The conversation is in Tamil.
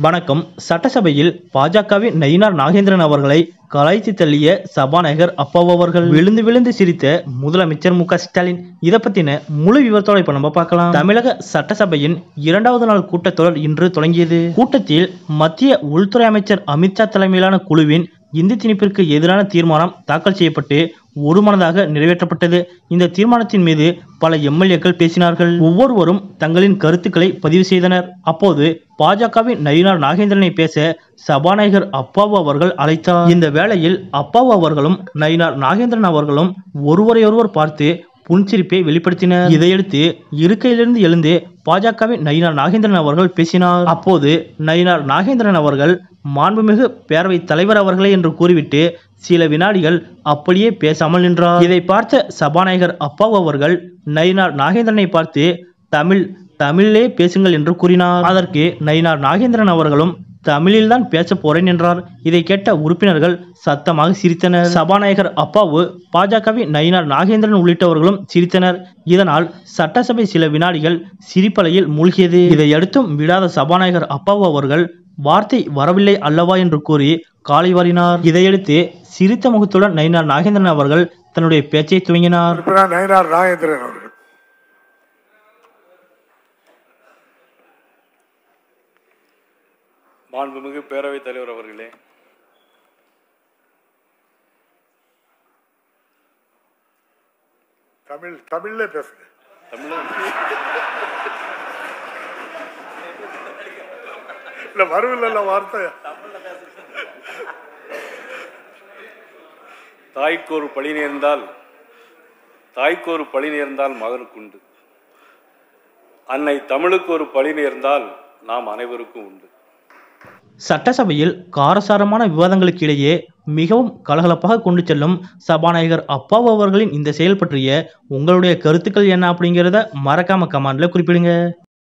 வணக்கம் சட்டசபையில் பாஜகவின் நயினார் நாகேந்திரன் அவர்களை கலாய்த்து தள்ளிய சபாநாயகர் அப்பாவு அவர்கள் விழுந்து விழுந்து சிரித்த முதலமைச்சர் மு க ஸ்டாலின் இதை பத்தின முழு விவரத்தோட இப்ப நம்ம பார்க்கலாம் தமிழக சட்டசபையின் இரண்டாவது நாள் கூட்டத்தொடர் இன்று தொடங்கியது கூட்டத்தில் மத்திய உள்துறை அமைச்சர் அமித்ஷா தலைமையிலான குழுவின் இந்தி திணிப்பிற்கு எதிரான தீர்மானம் தாக்கல் செய்யப்பட்டு ஒருமனதாக நிறைவேற்றப்பட்டது இந்த தீர்மானத்தின் மீது பல எம்எல்ஏக்கள் பேசினார்கள் ஒவ்வொருவரும் தங்களின் கருத்துக்களை பதிவு செய்தனர் அப்போது பாஜகவின் நயினார் நாகேந்திரனை பேச சபாநாயகர் அப்பாவு அவர்கள் அழைத்தார் இந்த வேளையில் அப்பாவு அவர்களும் நயினார் நாகேந்திரன் அவர்களும் ஒருவரையொருவர் பார்த்து புன்சிரிப்பை வெளிப்படுத்தினர் இதையடுத்து இருக்கையிலிருந்து எழுந்து பாஜகவின் நயினார் நாகேந்திரன் அவர்கள் பேசினார் அப்போது நயினார் நாகேந்திரன் அவர்கள் மாண்புமிகு பேரவைத் தலைவர் அவர்களே என்று கூறிவிட்டு சில வினாடிகள் அப்படியே பேசாமல் நின்றார் இதை பார்த்த சபாநாயகர் அப்பாவு அவர்கள் நயினார் நாகேந்திரனை பார்த்து தமிழ் தமிழிலே பேசுங்கள் என்று கூறினார் அதற்கு நயினார் நாகேந்திரன் அவர்களும் தமிழில்தான் பேச போறேன் என்றார் இதை கேட்ட உறுப்பினர்கள் சத்தமாக சிரித்தனர் சபாநாயகர் அப்பாவு பாஜகவின் நயினார் நாகேந்திரன் உள்ளிட்டவர்களும் சிரித்தனர் இதனால் சட்டசபை சில வினாடிகள் சிரிப்பலையில் மூழ்கியது இதையடுத்தும் விடாத சபாநாயகர் அப்பாவு அவர்கள் வார்த்தை வரவில்லை அல்லவா என்று கூறி காலை வாரினார் இதையடுத்து சிரித்த முகத்துடன் நயினார் நாகேந்திரன் அவர்கள் தன்னுடைய பேச்சை துவங்கினார் உறுப்பினர் நயினார் நாகேந்திரன் அவர்கள் மாண்புமிகு பேரவைத் தலைவர் அவர்களே தமிழ் தமிழ்ல பேசுங்க இல்ல வருவில்ல வார்த்தை தாய்க்கு ஒரு பழி நேர்ந்தால் தாய்க்கு ஒரு பழி நேர்ந்தால் மகனுக்குண்டு அன்னை தமிழுக்கு ஒரு பழி நேர்ந்தால் நாம் அனைவருக்கும் உண்டு சட்டசபையில் காரசாரமான விவாதங்களுக்கு இடையே மிகவும் கலகலப்பாக கொண்டு செல்லும் சபாநாயகர் அப்பாவு அவர்களின் இந்த செயல் பற்றிய உங்களுடைய கருத்துக்கள் என்ன அப்படிங்கிறத மறக்காம கமெண்ட்ல குறிப்பிடுங்க